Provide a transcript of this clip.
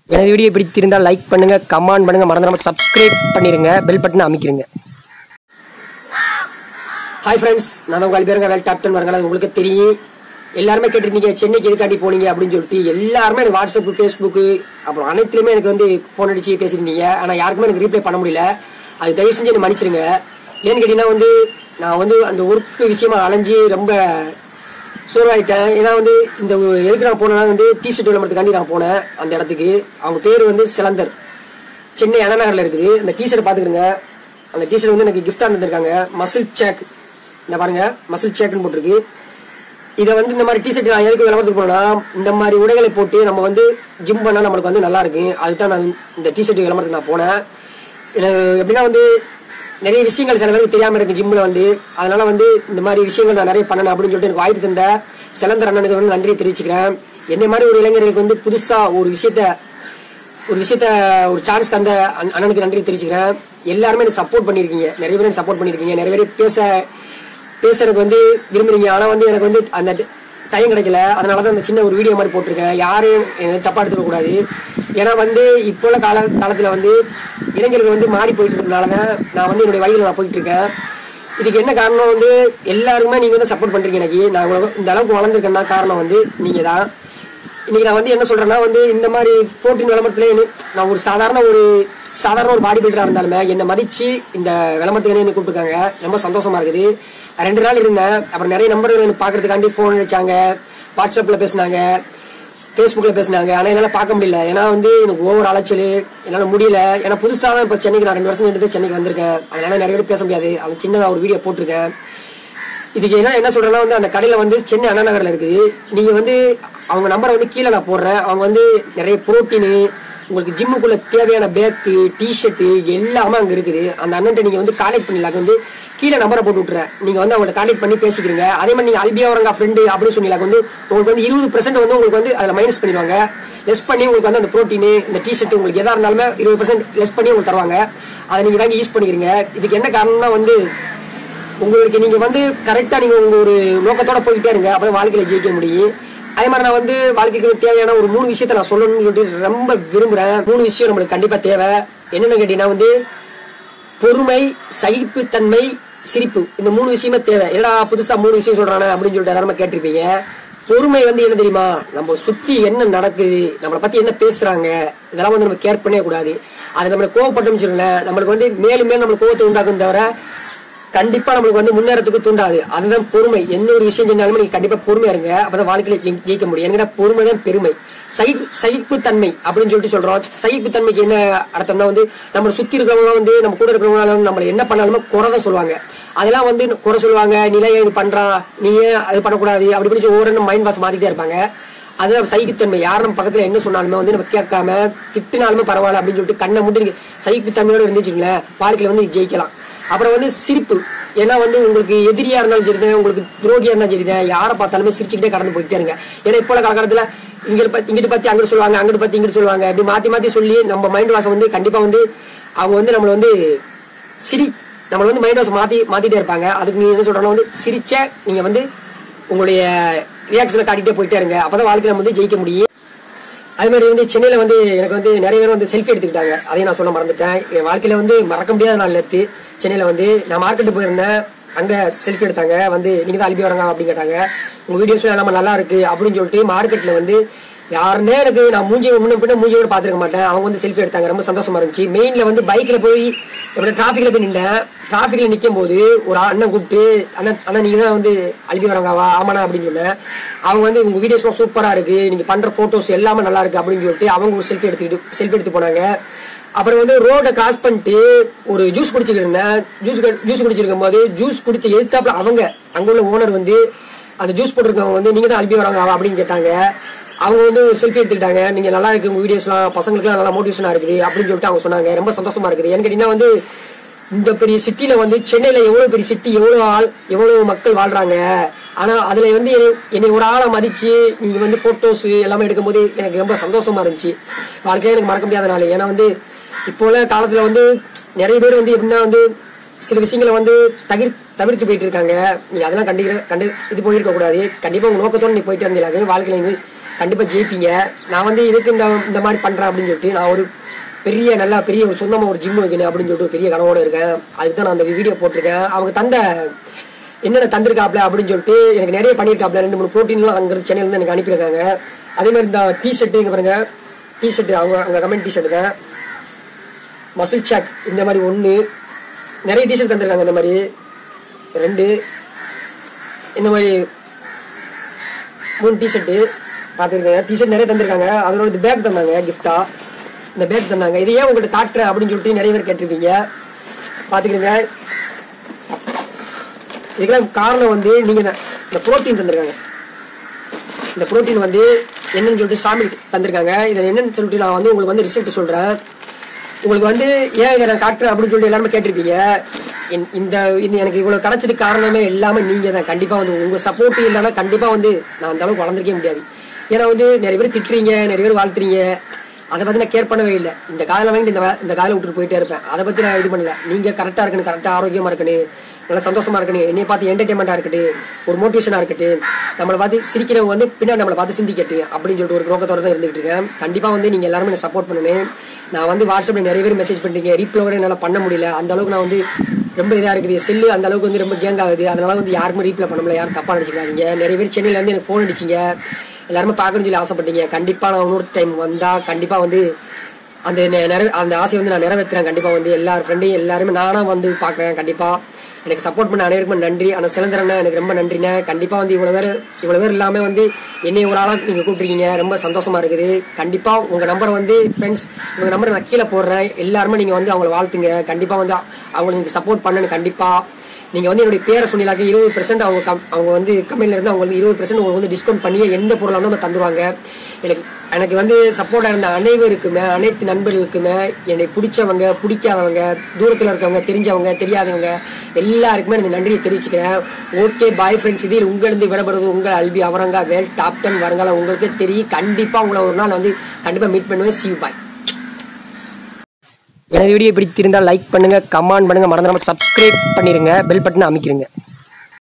எனது வீடியோ பிடித்திருந்தால் லைக் பண்ணுங்க கமெண்ட் பண்ணுங்க மறந்துடாம சப்ஸ்கிரைப் பண்ணிருங்க பெல் பட்டனை அமைக்கிறீங்க ஹாய் ஃப்ரெண்ட்ஸ் நான் தான் உங்கள் பேருங்க வேல் டாப்டன் வரங்க அது உங்களுக்கு தெரியும் எல்லாருமே கேட்டிருந்தீங்க சென்னைக்கு எதுக்காண்டி போனீங்க அப்படின்னு சொல்லிட்டு எல்லாருமே எனக்கு வாட்ஸ்அப் ஃபேஸ்புக்கு அப்புறம் அனைத்துலையுமே எனக்கு வந்து ஃபோன் அடிச்சு பேசியிருந்தீங்க ஆனால் யாருக்குமே எனக்கு ரீப்ளை பண்ண முடியல அது தயவு செஞ்சு என்னை மன்னிச்சிருங்க ஏன்னு கேட்டிங்கன்னா வந்து நான் வந்து அந்த ஒர்க் விஷயமா அலைஞ்சு ரொம்ப சோர்வாயிட்டேன் ஏன்னா வந்து இந்த எதுக்கு நான் போனேன்னா வந்து டிஷர்ட் விளம்பரத்துக்காண்டி நான் போனேன் அந்த இடத்துக்கு அவங்க பேர் வந்து சிலந்தர் சென்னை அண்ணநகரில் இருக்குது அந்த டிஷர்ட் பார்த்துக்கிடுங்க அந்த டிஷர்ட் வந்து எனக்கு கிஃப்டாக தந்திருக்காங்க மசில் சேக் இந்த பாருங்க மசில் சேக்குன்னு போட்டிருக்கு இதை வந்து இந்த மாதிரி டிஷர்ட் நான் எதுக்கு விளம்பரத்துக்கு போனேன்னா இந்த மாதிரி உடைகளை போட்டு நம்ம வந்து ஜிம் பண்ணால் நம்மளுக்கு வந்து நல்லா இருக்கு அதுதான் நான் இந்த டிஷர்ட் விளம்பரத்துக்கு நான் போனேன் எனக்கு எப்படின்னா வந்து நிறைய விஷயங்கள் சில பேருக்கு தெரியாம இருக்கு ஜிம்ல வந்து அதனால வந்து இந்த மாதிரி விஷயங்கள் நான் நிறைய பண்ணணும் அப்படின்னு சொல்லிட்டு எனக்கு வாய்ப்பு தந்த சிலந்தர் அண்ணனுக்கு வந்து நன்றியை தெரிவிச்சுக்கிறேன் என்னை மாதிரி ஒரு இளைஞர்களுக்கு வந்து புதுசா ஒரு விஷயத்த ஒரு விஷயத்த ஒரு சான்ஸ் தந்த அண்ண- அண்ணனுக்கு நன்றி தெரிவிச்சுக்கிறேன் எல்லாருமே எனக்கு சப்போர்ட் பண்ணியிருக்கீங்க நிறைய பேர் சப்போர்ட் பண்ணியிருக்கீங்க நிறைய பேர் பேச பேசுறதுக்கு வந்து விரும்புறீங்க ஆனா வந்து எனக்கு வந்து அந்த டைம் கிடைக்கல அதனால தான் அந்த சின்ன ஒரு வீடியோ மாதிரி போட்டிருக்கேன் யாரும் என்னை தப்பா எடுத்துக்க கூடாது ஏன்னா வந்து இப்போ உள்ள கால காலத்துல வந்து இளைஞர்கள் வந்து மாறி போயிட்டு இருக்கனால தான் நான் வந்து என்னுடைய வழியில் நான் போயிட்டு இருக்கேன் இதுக்கு என்ன காரணம் வந்து எல்லாருமே நீங்க வந்து சப்போர்ட் பண்றீங்க எனக்கு நான் இவ்வளவு- இந்த அளவுக்கு வளர்ந்துருக்கேன்னா காரணம் வந்து நீங்க தான் இன்னைக்கு நான் வந்து என்ன சொல்றேன்னா வந்து இந்த மாதிரி போட்டியின் விளம்பரத்துல என்ன- நான் ஒரு சாதாரண ஒரு சாதாரண ஒரு பாடி பில்டரா இருந்தாலுமே என்னை மதிச்சு இந்த விளம்பரத்துக்கு வந்து கூப்பிட்டுருக்காங்க ரொம்ப சந்தோஷமா இருக்குது ரெண்டு நாள் இருந்தேன் அப்புறம் நிறைய நம்பர்கள் எனக்கு பாக்குறதுக்காண்டி போன் அடிச்சாங்க வாட்ஸ்அப்ல பேசினாங்க ஃபேஸ்புக்ல பேசினாங்க ஆனா என்னால பார்க்க முடியல ஏன்னா வந்து எனக்கு ஓவர் அலைச்சல் என்னால முடியல ஏன்னா புதுசா தான் இப்ப சென்னைக்கு நான் ரெண்டு வருஷம் எடுத்து சென்னைக்கு வந்திருக்கேன் அதனால நிறைய பேர் பேச முடியாது அவன் சின்னதா ஒரு வீடியோ போட்டிருக்கேன் இதுக்கு என்ன என்ன சொல்றேன்னா வந்து அந்த கடையில வந்து சென்னை அண்ணா நகர்ல இருக்குது நீங்க வந்து அவங்க நம்பரை வந்து கீழே நான் போடுறேன் அவங்க வந்து நிறைய புரோட்டீனு உங்களுக்கு ஜிம்முக்குள்ள தேவையான பேக்கு டிஷர்ட்டு எல்லாமே அங்க இருக்குது அந்த அண்ணன்ட்ட நீங்க வந்து கான்டாக்ட் பண்ணிடலாம் வந்து கீழே நம்பரை போட்டு விட்டுறேன் நீங்க வந்து அவங்கள்ட்ட கான்டாக்ட் பண்ணி பேசிக்கிறீங்க அதே மாதிரி நீங்க அல்பியா வரங்க ஃப்ரெண்டு அப்படின்னு சொன்னீங்க வந்து உங்களுக்கு வந்து இருபது பெர்சென்ட் வந்து உங்களுக்கு வந்து அதுல மைனஸ் பண்ணிடுவாங்க லெஸ் பண்ணி உங்களுக்கு வந்து அந்த புரோட்டீன் இந்த டிஷர்ட் உங்களுக்கு எதா இருந்தாலுமே இருபது பர்சன்ட் லெஸ் பண்ணி உங்களுக்கு தருவாங்க அதை நீங்க வாங்கி யூஸ் பண்ணிக்கிறீங்க இதுக்கு என்ன காரணம்னா வந்து உங்களுக்கு நீங்க வந்து கரெக்டா நீங்க உங்க ஒரு நோக்கத்தோட போயிட்டே இருங்க அப்பதான் வாழ்க்கையில ஜெயிக்க முடியும் அதே மாதிரி நான் வந்து வாழ்க்கைக்கு தேவையான ஒரு மூணு விஷயத்த நான் சொல்லணும்னு சொல்லிட்டு ரொம்ப விரும்புறேன் மூணு விஷயம் நம்மளுக்கு கண்டிப்பா தேவை என்னன்னு கேட்டீங்கன்னா வந்து பொறுமை சகிப்புத்தன்மை சிரிப்பு இந்த மூணு விஷயமே தேவை என்னடா புதுசா மூணு விஷயம் சொல்றானே அப்படின்னு சொல்லிட்டு எல்லாருமே கேட்டிருப்பீங்க பொறுமை வந்து என்ன தெரியுமா நம்ம சுத்தி என்ன நடக்குது நம்மளை பத்தி என்ன பேசுறாங்க இதெல்லாம் வந்து நம்ம கேர் பண்ணவே கூடாது அது நம்மளை கோவப்பட்டோம்னு சொல்லுங்களேன் நம்மளுக்கு வந்து மேலும் மேலும் நம்மளுக்கு கோவத்தை உண்டாக்கும் தவிர கண்டிப்பா நம்மளுக்கு வந்து முன்னேறதுக்கு தூண்டாது அதுதான் பொறுமை என்ன ஒரு விஷயம் செஞ்சாலுமே நீங்க கண்டிப்பா பொறுமையா இருங்க அப்பதான் வாழ்க்கையில ஜெயி- ஜெயிக்க முடியும் ஏன்னா பொறுமை தான் பெருமை சகிப்பு சகிப்புத்தன்மை அப்படின்னு சொல்லிட்டு சொல்றோம் சகிப்புத்தன்மைக்கு என்ன அர்த்தம்னா வந்து நம்ம சுத்தி இருக்கிறவங்க வந்து நம்ம கூட இருக்கிறவங்க நம்மள என்ன பண்ணாலுமே குறை தான் சொல்லுவாங்க அதெல்லாம் வந்து குறை சொல்லுவாங்க நீ ஏன் இது பண்றான் நீ ஏன் அது பண்ணக்கூடாது அப்படி இப்படி சொல்லி ஒவ்வொரு மைண்ட் வாஷ் மாத்திட்டே இருப்பாங்க அதுதான் சகிப்புத்தன்மை யார் நம்ம பக்கத்துல என்ன சொன்னாலுமே வந்து நம்ம கேட்காம திட்டினாலுமே பரவாயில்ல அப்படின்னு சொல்லிட்டு கண்ணை மட்டும் நீங்க சகிப்புத்தன்மையோட இருந்துச்சுங்களேன் வாழ்க்கையில வந்து நீங்க ஜெயிக்கலாம் அப்புறம் வந்து சிரிப்பு ஏன்னா வந்து உங்களுக்கு எதிரியா இருந்தாலும் சரிதான் உங்களுக்கு துரோகியா இருந்தாலும் சரிதான் யாரை பார்த்தாலுமே சிரிச்சுக்கிட்டே கடந்து போயிட்டே இருங்க ஏன்னா இப்போ உள்ள காலகட்டத்துல இங்க பத்தி இங்கிட்டு பத்தி அங்கிட்டு சொல்லுவாங்க அங்கிட்டு பத்தி இங்கிட்டு சொல்லுவாங்க இப்படி மாத்தி மாத்தி சொல்லி நம்ம மைண்ட் வாஷம் வந்து கண்டிப்பா வந்து அவங்க வந்து நம்மள வந்து சிரி நம்மள வந்து மைண்ட் வாஷ் மாத்தி மாத்திட்டே இருப்பாங்க அதுக்கு நீங்க என்ன சொல்றோம்னா வந்து சிரிச்ச நீங்க வந்து உங்களுடைய ரியாக்ஷனை காட்டிட்டே போயிட்டே இருங்க அப்பதான் வாழ்க்கையில நம்ம வந்து ஜெயிக்க முடியும் அதே மாதிரி வந்து சென்னையில வந்து எனக்கு வந்து நிறைய பேர் வந்து செல்ஃபி எடுத்துக்கிட்டாங்க அதையும் நான் சொல்ல மறந்துட்டேன் என் வாழ்க்கையில வந்து மறக்க முடியாத நாள் நேற்று சென்னையில வந்து நான் மார்க்கெட்டு போயிருந்தேன் அங்க செல்ஃபி எடுத்தாங்க வந்து நீங்க தான் அனுப்பி வரங்க அப்படின்னு கேட்டாங்க உங்க வீடியோஸ் எல்லாம் நல்லா இருக்கு அப்படின்னு சொல்லிட்டு மார்க்கெட்ல வந்து யாருன்னே எனக்கு நான் மூஞ்சி முன்ன பின்ன மூஞ்சி கூட பாத்துருக்க மாட்டேன் அவங்க வந்து செல்ஃபி எடுத்தாங்க ரொம்ப சந்தோஷமா இருந்துச்சு மெயின்ல வந்து பைக்ல போய் எப்படி டிராஃபிக்ல போய் நின்றேன் டிராஃபிக்ல நிக்கும் போது ஒரு அண்ணன் கூப்பிட்டு அண்ணன் அண்ணன் நீங்க தான் வந்து அல்பி வரங்காவா ஆமாண்ணா அப்படின்னு சொன்னேன் அவங்க வந்து உங்க வீடியோஸ்லாம் சூப்பரா இருக்கு நீங்க பண்ற போட்டோஸ் எல்லாமே நல்லா இருக்கு அப்படின்னு சொல்லிட்டு அவங்க ஒரு செல்ஃபி எடுத்துக்கிட்டு செல்ஃபி எடுத்து போனாங்க அப்புறம் வந்து ரோட கிராஸ் பண்ணிட்டு ஒரு ஜூஸ் குடிச்சுக்கிட்டு இருந்தேன் ஜூஸ் ஜூஸ் குடிச்சிருக்கும் போது ஜூஸ் குடிச்சு எதுக்காப்புல அவங்க அங்க உள்ள ஓனர் வந்து அந்த ஜூஸ் போட்டிருக்கவங்க வந்து நீங்க தான் அல்பி வராங்க அப்படின்னு கேட்டாங்க அவங்க வந்து செல்ஃபி எடுத்துக்கிட்டாங்க நீங்க நல்லா இருக்கு உங்க வீடியோஸ்லாம் பசங்களுக்குலாம் நல்லா மோட்டிவேஷனா இருக்குது அப்படின்னு சொல்லிட்டு அவங்க சொன்னாங்க ரொம்ப சந்தோஷமா இருக்குது ஏன்னு கேட்டீங்கன்னா வந்து இந்த பெரிய சிட்டில வந்து சென்னையில எவ்வளவு பெரிய சிட்டி எவ்வளவு ஆள் எவ்வளவு மக்கள் வாழ்றாங்க ஆனா அதுல வந்து என்னை- என்னை ஒரு ஆளை மதிச்சு நீங்க வந்து போட்டோஸ் எல்லாமே எடுக்கும்போது எனக்கு ரொம்ப சந்தோஷமா இருந்துச்சு வாழ்க்கையில எனக்கு மறக்க முடியாத நாள் ஏன்னா வந்து இப்போ உள்ள காலத்துல வந்து நிறைய பேர் வந்து எப்படின்னா வந்து சில விஷயங்களை வந்து தவிர் தவிர்த்து போயிட்டு இருக்காங்க நீங்க அதெல்லாம் கண்டிக்கிற கண்டு இது போயிருக்க கூடாது கண்டிப்பா உங்க நோக்கத்தோட நீ போயிட்டு இருந்தீங்க வாழ்க்கையில நீ கண்டிப்பாக ஜெயிப்பீங்க நான் வந்து இதுக்கு இந்த இந்த மாதிரி பண்ணுறேன் அப்படின்னு சொல்லிட்டு நான் ஒரு பெரிய நல்லா பெரிய ஒரு சொந்தமாக ஒரு ஜிம் வைக்கணும் அப்படின்னு சொல்லிட்டு ஒரு பெரிய கனவோட இருக்கேன் அதுக்கு தான் நான் அந்த வீடியோ போட்டிருக்கேன் அவங்க தந்த என்னென்ன தந்திருக்காப்ல அப்படின்னு சொல்லிட்டு எனக்கு நிறைய பண்ணியிருக்காப்ல ரெண்டு மூணு ப்ரோட்டீன்லாம் அங்கே சென்னையிலேருந்து எனக்கு அனுப்பியிருக்காங்க அதே மாதிரி இந்த டிஷர்ட்டு இங்கே பாருங்க டிஷர்ட்டு அவங்க அங்கே கமெண்ட் டிஷர்ட்டு தான் மசில் சாக் இந்த மாதிரி ஒன்று நிறைய டிஷர்ட் தந்திருக்காங்க இந்த மாதிரி ரெண்டு இந்த மாதிரி மூணு டிஷர்ட்டு பார்த்துருக்கேன் டிஷர்ட் நிறைய தந்திருக்காங்க அதோட இந்த பேக் தந்தாங்க கிஃப்டா இந்த பேக் தந்தாங்க இது ஏன் உங்கள்கிட்ட காட்டுறேன் அப்படின்னு சொல்லிட்டு நிறைய பேர் கேட்டிருப்பீங்க பார்த்துக்கிறீங்க இதுக்கெல்லாம் காரணம் வந்து நீங்கள் இந்த ப்ரோட்டீன் தந்திருக்காங்க இந்த ப்ரோட்டீன் வந்து என்னன்னு சொல்லிட்டு சாமி தந்திருக்காங்க இதை என்னன்னு சொல்லிட்டு நான் வந்து உங்களுக்கு வந்து ரிசல்ட் சொல்கிறேன் உங்களுக்கு வந்து ஏன் இதை நான் காட்டுறேன் அப்படின்னு சொல்லிட்டு எல்லாருமே கேட்டிருப்பீங்க என்- இந்த இந்த எனக்கு இவ்வளோ கிடைச்சதுக்கு காரணமே எல்லாமே நீங்கள் தான் கண்டிப்பாக வந்து உங்கள் சப்போர்ட் இல்லைன்னா கண்டிப்பாக வந்து நான் அந்த அளவுக்கு வளர்ந்துருக்கே முடியாது ஏன்னா வந்து நிறைய பேர் திட்டுறீங்க நிறைய பேர் வாழ்த்துறீங்க அதை பற்றி நான் கேர் பண்ணவே இல்லை இந்த காதில் வாங்கிட்டு இந்த வா- இந்த காதில் விட்டுட்டு போயிட்டே இருப்பேன் அதை பற்றி நான் இது பண்ணல நீங்கள் கரெக்டாக இருக்கணும் கரெக்டாக ஆரோக்கியமாக இருக்கணும் நல்லா சந்தோஷமா இருக்கணும் என்னைய பார்த்து என்டர்டைன்மெண்ட்டாக இருக்கட்டும் ஒரு மோட்டிவேஷனாக இருக்கட்டும் நம்மளை பார்த்து சிரிக்கிறவங்க வந்து பின்னாடி நம்மளை பார்த்து சிந்திக்கட்டு அப்படின்னு சொல்லிட்டு ஒரு நோக்கத்தோட தான் இருந்துகிட்டு இருக்கேன் கண்டிப்பாக வந்து நீங்கள் எல்லாருமே எனக்கு சப்போர்ட் பண்ணணும் நான் வந்து வாட்ஸ்அப்பில் நிறைய பேர் மெசேஜ் பண்ணுறீங்க ரீப்ளை கூட என்னால் பண்ண முடியல அந்த அளவுக்கு நான் வந்து ரொம்ப இதாக இருக்குது செல்லு அந்த அளவுக்கு வந்து ரொம்ப கேங் ஆகுது அதனால வந்து யாருக்குமே ரீப்ளை பண்ண முடியல யாரும் தப்பாக நினச்சிக்காதீங்க நிறைய பேர் சென்னையில இருந்து எனக்கு ஃபோன் அடிச்சிங்க எல்லாருமே பார்க்கணும்னு சொல்லி ஆசைப்பட்டீங்க கண்டிப்பாக நான் இன்னொரு டைம் வந்தால் கண்டிப்பாக வந்து அந்த நெ- நிறைவே அந்த ஆசையை வந்து நான் நிறைவேற்றுறேன் கண்டிப்பாக வந்து எல்லார் ஃப்ரெண்டையும் எல்லாருமே நானாக வந்து பார்க்குறேன் கண்டிப்பாக எனக்கு சப்போர்ட் பண்ண அனைவருக்கும் நன்றி ஆனால் சிலந்தரண்ணா எனக்கு ரொம்ப நன்றிண்ணே கண்டிப்பாக வந்து இவ்வளோ பேர் இவ்வளோ பேர் இல்லாமல் வந்து என்னை ஒரு ஆளாக நீங்கள் கூப்பிட்ருக்கீங்க ரொம்ப சந்தோஷமா இருக்குது கண்டிப்பாக உங்கள் நம்பரை வந்து ஃப்ரெண்ட்ஸ் உங்கள் நம்பரை நான் கீழே போடுறேன் எல்லாருமே நீங்கள் வந்து அவங்கள வாழ்த்துங்க கண்டிப்பாக வந்து அவங்களுக்கு நீங்கள் சப்போர்ட் பண்ணணும் கண்டிப்பாக நீங்கள் வந்து என்னுடைய பேரை சொன்னீங்களாக்க இருபது பெர்சென்ட் அவங்க கம் அவங்க வந்து கம்பெனில இருந்து அவங்க வந்து இருபது பெர்சென்ட் உங்களுக்கு வந்து டிஸ்கவுண்ட் பண்ணி எந்த பொருளாக இருந்தாலும் தந்துருவாங்க எனக்கு எனக்கு வந்து சப்போர்ட்டாக இருந்த அனைவருக்குமே அனைத்து நண்பர்களுக்குமே என்னை பிடிச்சவங்க பிடிக்காதவங்க தூரத்தில் இருக்கவங்க தெரிஞ்சவங்க தெரியாதவங்க எல்லாருக்குமே எனக்கு நன்றியை தெரிவிச்சுக்கிறேன் ஓகே பாய் ஃப்ரெண்ட்ஸ் இதில் உங்களிருந்து விடப்படுறது உங்கள் அல்பி அவரங்கா வேல் டாப் டென் வருங்காலம் உங்களுக்கு தெரியும் கண்டிப்பாக உங்களை ஒரு நாள் வந்து கண்டிப்பாக மீட் பண்ணுவேன் சி பாய் எனது வீடியோ பிடித்திருந்தால் லைக் பண்ணுங்க கமெண்ட் பண்ணுங்க மறந்துடாம சப்ஸ்கிரைப் பண்ணிருங்க பெல் பட்டனை அமைக்கிறீங்க